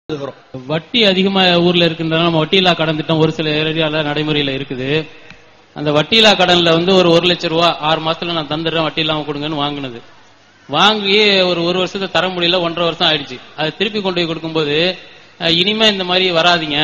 இருக்கிறோம் வட்டி அதிகமா ஊர்ல இருக்கின்றனால நம்ம வட்டியில்லா கடன் திட்டம் ஒரு சில ஏரியால நடைமுறையில இருக்குது அந்த வட்டியில்லா கடன்ல வந்து ஒரு ஒரு லட்சம் ரூபா ஆறு மாசத்துல நான் தந்துடுறேன் வட்டி இல்லாம கொடுங்கன்னு வாங்குனது வாங்கி ஒரு ஒரு வருஷத்தை தர முடியல ஒன்றரை வருஷம் ஆயிடுச்சு அதை திருப்பி கொண்டு போய் கொடுக்கும்போது அஹ், இனிமே இந்த மாதிரி வராதீங்க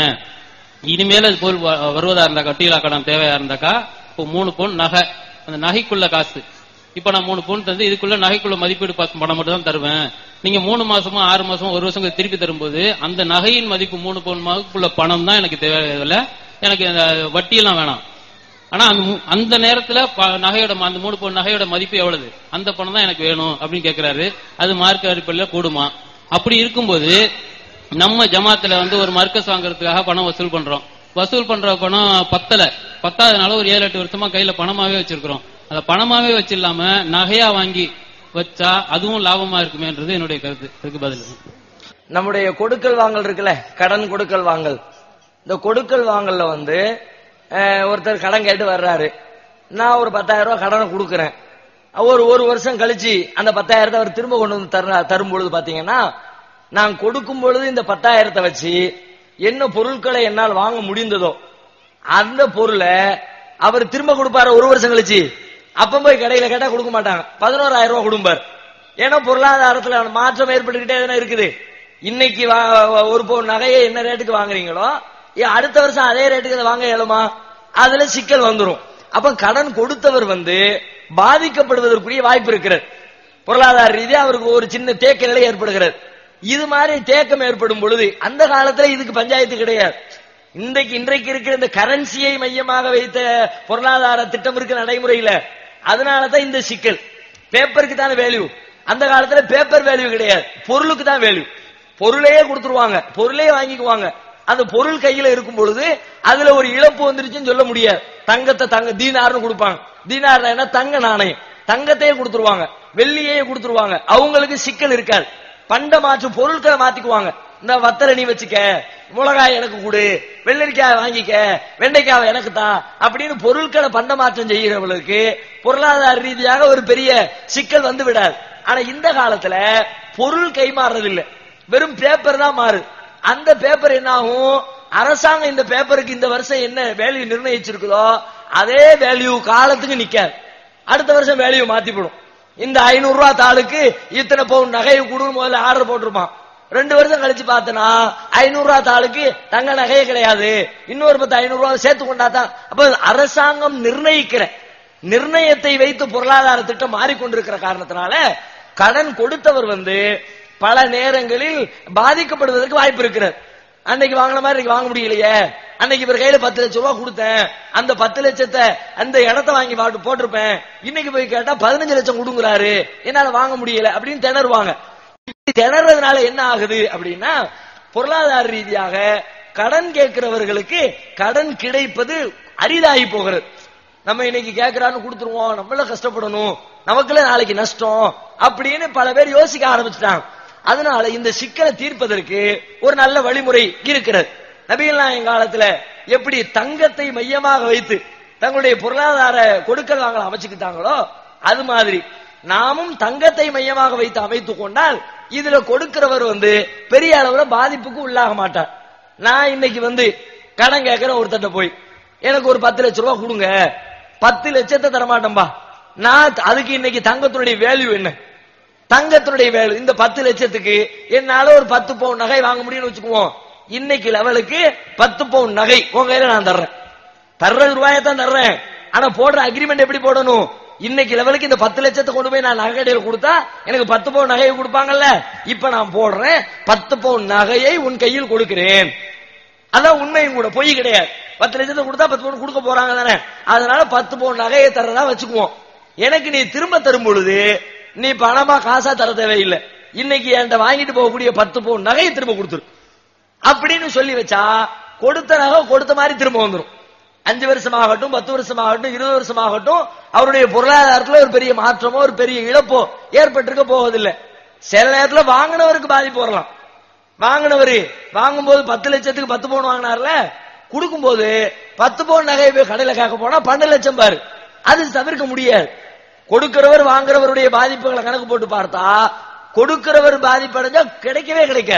இனிமேல இது போல் வ- வருவதா இருந்தா வட்டியில்லா கடன் தேவையா இருந்தாக்கா இப்போ மூணு பவுன் நகை அந்த நகைக்குள்ள காசு இப்ப நான் மூணு பவுன் தந்து இதுக்குள்ள நகைக்குள்ள மதிப்பீடு பாஸ் பணம் மட்டும் தான் தருவேன் நீங்க மூணு மாசமா ஆறு மாசமா ஒரு வருஷம் கழிச்சு திருப்பி தரும்போது அந்த நகையின் மதிப்பு மூணு பவுன் மதிப்புள்ள பணம் தான் எனக்கு தேவையில்ல எனக்கு அந்த வட்டியெல்லாம் வேணாம் ஆனா அந்த மூ- அந்த நேரத்துல ப- நகையோட ம- அந்த மூணு பவுன் நகையோட மதிப்பு எவ்வளவு அந்த பணம் தான் எனக்கு வேணும் அப்படின்னு கேக்குறாரு அது மார்க்க அடிப்படையில கூடுமா அப்படி இருக்கும்போது நம்ம ஜமாத்துல வந்து ஒரு மர்க்கஸ் வாங்குறதுக்காக பணம் வசூல் பண்றோம் வசூல் பண்ற பணம் பத்தல பத்தாதனால ஒரு ஏழு எட்டு வருஷமா கையில பணமாவே வச்சிருக்கிறோம் அத பணமாவே வச்சிடலாம நகையா வாங்கி வச்சா அதுவும் லாபமா இருக்குமேன்றது என்னுடைய கருத்து அதுக்கு பதில் நம்முடைய கொடுக்கல் வாங்கல் இருக்குல்ல கடன் கொடுக்கல் வாங்கல் இந்த கொடுக்கல் வாங்கல்ல வந்து அஹ், ஒருத்தர் கடன் கேட்டு வர்றாரு நான் ஒரு பத்தாயிரம் ரூபாய் கடனை கொடுக்கறேன் ஒரு ஒரு வருஷம் கழிச்சு அந்த பத்தாயிரத்தை அவர் திரும்ப கொண்டு வந்து தர தரும் பொழுது பாத்தீங்கன்னா நான் கொடுக்கும் பொழுது இந்த பத்தாயிரத்தை வச்சு என்ன பொருட்களை என்னால் வாங்க முடிந்ததோ அந்த பொருளை அவர் திரும்ப கொடுப்பாரு ஒரு வருஷம் கழிச்சு அப்ப போய் கடையில கேட்டா கொடுக்க மாட்டாங்க பதினோராயிரம் ரூபாய் கொடுப்பார் ஏன்னா பொருளாதாரத்துல மாற்றம் ஏற்பட்டுக்கிட்டே தானே இருக்குது இன்னைக்கு வா- வா- ஒரு பவுன் நகையை என்ன ரேட்டுக்கு வாங்குறீங்களோ ஏன் அடுத்த வருஷம் அதே ரேட்டுக்கு அதை வாங்க இயலுமா அதுல சிக்கல் வந்துரும் அப்ப கடன் கொடுத்தவர் வந்து பாதிக்கப்படுவதற்குரிய வாய்ப்பு இருக்கிறது பொருளாதார ரீதியா அவருக்கு ஒரு சின்ன தேக்க நிலை ஏற்படுகிறது இது மாதிரி தேக்கம் ஏற்படும் பொழுது அந்த காலத்துல இதுக்கு பஞ்சாயத்து கிடையாது இன்றைக்கு இன்றைக்கு இருக்கிற இந்த கரன்சியை மையமாக வைத்த பொருளாதார திட்டம் இருக்கு நடைமுறையில அதனாலதான் இந்த சிக்கல் பேப்பருக்கு தானே வேல்யூ அந்த காலத்துல பேப்பர் வேல்யூ கிடையாது பொருளுக்கு தான் வேல்யூ பொருளையே கொடுத்துருவாங்க பொருளே வாங்கிக்குவாங்க அந்த பொருள் கையில இருக்கும் பொழுது அதுல ஒரு இழப்பு வந்துருச்சுன்னு சொல்ல முடியாது தங்கத்தை தங்க தீனார்னு கொடுப்பாங்க தீனார் என்ன தங்க நாணயம் தங்கத்தையே கொடுத்துருவாங்க வெள்ளியே கொடுத்துருவாங்க அவங்களுக்கு சிக்கல் இருக்காது பண்ட மாற்று பொருட்களை மாத்திக்குவாங்க இந்த வத்தலை நீ வச்சுக்க மிளகாய் எனக்கு கொடு வெள்ளரிக்காய் வாங்கிக்க வெண்டைக்காய் எனக்கு தான் அப்படின்னு பொருட்களை பண்ட மாற்றம் செய்கிறவர்களுக்கு பொருளாதார ரீதியாக ஒரு பெரிய சிக்கல் வந்து விடாது ஆனா இந்த காலத்துல பொருள் கைமாறுறது இல்ல வெறும் பேப்பர் தான் மாறு அந்த பேப்பர் என்ன ஆகும் அரசாங்கம் இந்த பேப்பருக்கு இந்த வருஷம் என்ன வேல்யூ நிர்ணயிச்சிருக்குதோ அதே வேல்யூ காலத்துக்கு நிக்காது அடுத்த வருஷம் வேல்யூ மாத்திப்படும் இந்த ஐநூறு ரூபாய் தாளுக்கு இத்தனை பவுன் நகையை கொடுன்னு முதல்ல ஆர்டர் போட்டிருப்பான் ரெண்டு வருஷம் கழிச்சு பார்த்தனா ஐநூறு ரூபாய் தாளுக்கு தங்க நகையே கிடையாது இன்னொரு பத்து ஐநூறு ரூபாய் சேர்த்து கொண்டாதான் அப்ப அரசாங்கம் நிர்ணயிக்கிற நிர்ணயத்தை வைத்து பொருளாதார திட்டம் மாறிக்கொண்டிருக்கிற காரணத்தினால கடன் கொடுத்தவர் வந்து பல நேரங்களில் பாதிக்கப்படுவதற்கு வாய்ப்பு இருக்கிறது அன்னைக்கு வாங்கின மாதிரி இன்னைக்கு வாங்க முடியலையே அன்னைக்கு இவர் கையில பத்து லட்சம் ரூபாய் கொடுத்தேன் அந்த பத்து லட்சத்தை அந்த இடத்த வாங்கி பாட்டு போட்டிருப்பேன் இன்னைக்கு போய் கேட்டா பதினஞ்சு லட்சம் கொடுங்குறாரு என்னால வாங்க முடியல அப்படின்னு திணறுவாங்க இப்படி திணறதுனால என்ன ஆகுது அப்படின்னா பொருளாதார ரீதியாக கடன் கேட்கிறவர்களுக்கு கடன் கிடைப்பது அரிதாகி போகிறது நம்ம இன்னைக்கு கேட்கிறான்னு கொடுத்துருவோம் நம்மள கஷ்டப்படணும் நமக்குள்ள நாளைக்கு நஷ்டம் அப்படின்னு பல பேர் யோசிக்க ஆரம்பிச்சிட்டாங்க அதனால இந்த சிக்கலை தீர்ப்பதற்கு ஒரு நல்ல வழிமுறை இருக்கிறது நபிகள் நாயகம் காலத்துல எப்படி தங்கத்தை மையமாக வைத்து தங்களுடைய பொருளாதார கொடுக்கல் வாங்கல அமைச்சுக்கிட்டாங்களோ அது மாதிரி நாமும் தங்கத்தை மையமாக வைத்து அமைத்துக் கொண்டால் இதுல கொடுக்கிறவர் வந்து பெரிய அளவுல பாதிப்புக்கு உள்ளாக மாட்டார் நான் இன்னைக்கு வந்து கடன் கேட்கிறேன் ஒருத்தட்ட போய் எனக்கு ஒரு பத்து லட்சம் ரூபாய் கொடுங்க பத்து லட்சத்தை தரமாட்டேன்பா நான் அதுக்கு இன்னைக்கு தங்கத்தினுடைய வேல்யூ என்ன தங்கத்தினுடைய வேல்யூ இந்த பத்து லட்சத்துக்கு என்னால ஒரு பத்து பவுன் நகை வாங்க முடியும்னு வச்சுக்குவோம் இன்னைக்கு லெவலுக்கு பத்து பவுன் நகை உங்க கையில நான் தர்றேன் தர்றது ரூபாயை தான் தர்றேன் ஆனா போடுற அக்ரிமெண்ட் எப்படி போடணும் இன்னைக்கு லெவலுக்கு இந்த பத்து லட்சத்தை கொண்டு போய் நான் நகை கடையில் கொடுத்தா எனக்கு பத்து பவுன் நகையை கொடுப்பாங்கல்ல இப்ப நான் போடுறேன் பத்து பவுன் நகையை உன் கையில் கொடுக்கிறேன் அதான் உண்மையும் கூட பொய் கிடையாது பத்து லட்சத்தை கொடுத்தா பத்து பவுன் கொடுக்க போறாங்க தானே அதனால பத்து பவுன் நகையை தரதா வச்சுக்குவோம் எனக்கு நீ திரும்ப தரும் பொழுது நீ பணமா காசா தர தேவையில்லை இன்னைக்கு என்கிட்ட வாங்கிட்டு போகக்கூடிய பத்து பவுன் நகையை திரும்ப கொடுத்துரு அப்படின்னு சொல்லி வச்சா கொடுத்த நகை கொடுத்த மாதிரி திரும்ப வந்துரும் அஞ்சு வருஷம் ஆகட்டும் பத்து வருஷம் ஆகட்டும் இருபது வருஷம் ஆகட்டும் அவருடைய பொருளாதாரத்துல ஒரு பெரிய மாற்றமோ ஒரு பெரிய இழப்போ ஏற்பட்டிருக்க போவதில்லை சில நேரத்துல வாங்கினவருக்கு பாதிப்பு வரலாம் வாங்கினவரு வாங்கும்போது பத்து லட்சத்துக்கு பத்து பவுன் வாங்கினார்ல கொடுக்கும்போது பத்து பவுன் நகையை போய் கடையில கேட்க போனா பன்னெண்டு லட்சம் பாரு அது தவிர்க்க முடியாது கொடுக்கிறவர் வாங்குறவருடைய பாதிப்புகளை கணக்கு போட்டு பார்த்தா கொடுக்கிறவர் பாதிப்படைஞ்சா கிடைக்கவே கிடைக்காது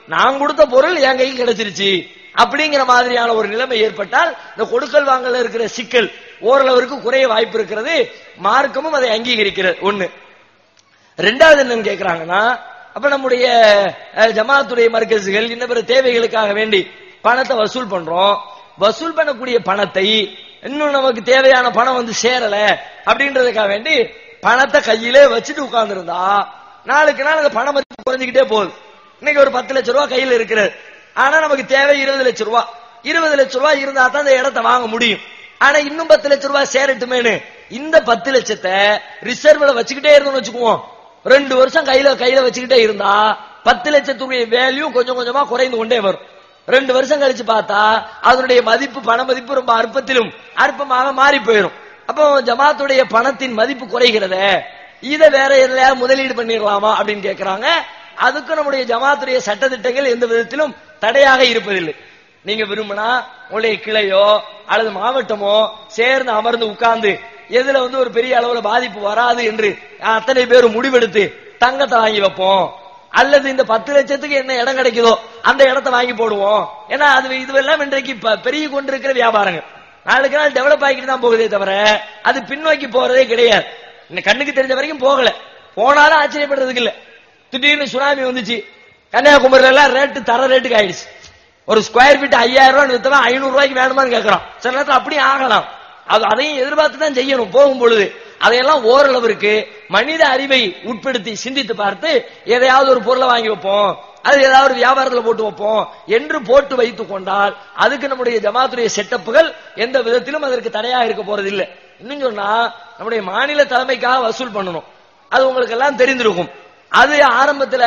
நான் கொடுத்த பொருள் என் கைக்கு கிடைச்சிருச்சு அப்படிங்கிற மாதிரியான ஒரு நிலைமை ஏற்பட்டால் இந்த கொடுக்கல் வாங்கல இருக்கிற சிக்கல் ஓரளவிற்கு குறைய வாய்ப்பு இருக்கிறது மார்க்கமும் அதை அங்கீகரிக்கிறது ஒண்ணு ரெண்டாவது என்னன்னு கேக்குறாங்கன்னா அப்ப நம்முடைய அஹ், ஜமாத்துடைய மர்க்கசுகள் இன்ன பிற தேவைகளுக்காக வேண்டி பணத்தை வசூல் பண்றோம் வசூல் பண்ணக்கூடிய பணத்தை இன்னும் நமக்கு தேவையான பணம் வந்து சேரல அப்படின்றதுக்காக வேண்டி பணத்தை கையிலே வச்சுட்டு உட்கார்ந்திருந்தா நாளுக்கு நாள் அந்த பணம் மதிப்பு குறைஞ்சுக்கிட்டே போகுது இன்னைக்கு ஒரு பத்து லட்சம் ரூபாய் கையில இருக்கிறது ஆனா நமக்கு தேவை இருபது லட்சம் ரூபாய் இருபது லட்சம் ரூபாய் இருந்தா தான் அந்த இடத்தை வாங்க முடியும் ஆனா இன்னும் பத்து லட்சம் ரூபாய் சேரட்டுமேனு இந்த பத்து லட்சத்தை ரிசர்வ்ல வச்சுக்கிட்டே இருந்தோம்னு வச்சுக்குவோம் ரெண்டு வருஷம் கையில கையில வச்சுக்கிட்டே இருந்தா பத்து லட்சத்துடைய வேல்யூ கொஞ்சம் கொஞ்சமா குறைந்து கொண்டே வரும் ரெண்டு வருஷம் கழிச்சு பார்த்தா அதனுடைய மதிப்பு பண மதிப்பு ரொம்ப அற்பத்திலும் அற்பமாக மாறி போயிடும் அப்போ ஜமாத்துடைய பணத்தின் மதிப்பு குறைகிறதே இதை வேற எதுலயா முதலீடு பண்ணிடலாமா அப்படின்னு கேக்குறாங்க அதுக்கு நம்முடைய ஜமாத்துடைய சட்டதிட்டங்கள் எந்த விதத்திலும் தடையாக இருப்பதில்லை நீங்க விரும்பினா உங்களுடைய கிளையோ அல்லது மாவட்டமோ சேர்ந்து அமர்ந்து உட்கார்ந்து எதுல வந்து ஒரு பெரிய அளவுல பாதிப்பு வராது என்று அத்தனை பேரும் முடிவெடுத்து தங்கத்தை வாங்கி வைப்போம் அல்லது இந்த பத்து லட்சத்துக்கு என்ன இடம் கிடைக்குதோ அந்த இடத்தை வாங்கி போடுவோம் ஏன்னா அது இதுவெல்லாம் இன்றைக்கு ப- பெருகி கொண்டிருக்கிற வியாபாரங்கள் நாளுக்கு நாள் டெவலப் ஆகிட்டு தான் போகுதே தவிர அது பின்னோக்கி போறதே கிடையாது இன்னும் கண்ணுக்கு தெரிஞ்ச வரைக்கும் போகல போனாலும் ஆச்சரியப்படுறதுக்கு இல்ல திடீர்னு சுனாமி வந்துச்சு கன்னியாகுமரியில எல்லாம் ரேட்டு தர ரேட்டுக்கு ஆயிடுச்சு ஒரு ஸ்கொயர் ஃபீட் ஐயாயிரம் ரூபாய் வித்தவன் ஐநூறு ரூபாய்க்கு வேணுமான்னு கேட்கறான் சில நேரத்தில் அப்படியும் ஆகலாம் அது அதையும் எதிர்பார்த்து தான் செய்யணும் போகும் பொழுது அதையெல்லாம் ஓரளவிற்கு மனித அறிவை உட்படுத்தி சிந்தித்து பார்த்து எதையாவது ஒரு பொருளை வாங்கி வைப்போம் அது ஏதாவது ஒரு வியாபாரத்துல போட்டு வைப்போம் என்று போட்டு வைத்துக் கொண்டால் அதுக்கு நம்முடைய ஜமாத்துடைய செட்டப்புகள் எந்த விதத்திலும் அதற்கு தடையாக இருக்க போறது இல்லை இன்னும் சொன்னா நம்முடைய மாநில தலைமைக்காக வசூல் பண்ணணும் அது உங்களுக்கு எல்லாம் தெரிந்திருக்கும் அது ஆரம்பத்துல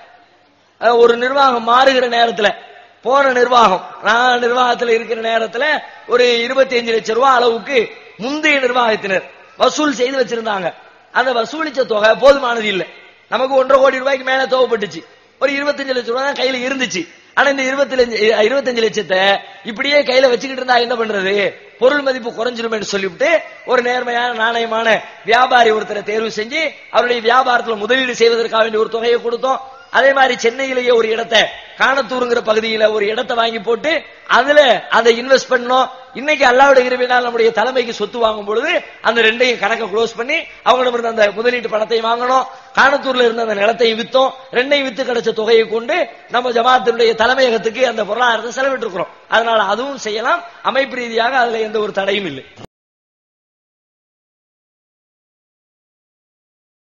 அஹ், ஒரு நிர்வாகம் மாறுகிற நேரத்துல போன நிர்வாகம் நான் நிர்வாகத்துல இருக்கிற நேரத்துல ஒரு 25 லட்சம் ரூபாய் அளவுக்கு முந்தைய நிர்வாகத்தினர் வசூல் செய்து வச்சிருந்தாங்க அந்த வசூலிச்ச தொகை போதுமானது இல்ல நமக்கு ஒன்றரை கோடி ரூபாய்க்கு மேல தேவைப்பட்டுச்சு ஒரு 25 லட்சம் ரூபாய் தான் கையில இருந்துச்சு ஆனா இந்த 25 இருபத்தஞ்சு லட்சத்தை இப்படியே கையில வச்சுக்கிட்டு இருந்தா என்ன பண்றது பொருள் மதிப்பு குறைஞ்சிரும் சொல்லிவிட்டு ஒரு நேர்மையான நாணயமான வியாபாரி ஒருத்தரை தேர்வு செஞ்சு அவருடைய வியாபாரத்துல முதலீடு செய்வதற்காக வேண்டிய ஒரு தொகையை கொடுத்தோம் அதே மாதிரி சென்னையிலேயே ஒரு இடத்தை காணத்தூருங்கிற பகுதியில ஒரு இடத்தை வாங்கி போட்டு அதுல அதை இன்வெஸ்ட் பண்ணோம் இன்னைக்கு அல்லாவுடைய இருவினால் நம்முடைய தலைமைக்கு சொத்து வாங்கும் பொழுது அந்த ரெண்டையும் கணக்கை க்ளோஸ் பண்ணி அவங்களிடம் இருந்த அந்த முதலீட்டு பணத்தையும் வாங்கணும் காணத்தூர்ல இருந்த அந்த நிலத்தையும் வித்தோம் ரெண்டையும் வித்து கிடைச்ச தொகையை கொண்டு நம்ம ஜமாத்தினுடைய தலைமையகத்துக்கு அந்த பொருளாதாரத்தை செலவிட்டு இருக்கிறோம் அதனால அதுவும் செய்யலாம் அமைப்பு ரீதியாக அதுல எந்த ஒரு தடையும் இல்லை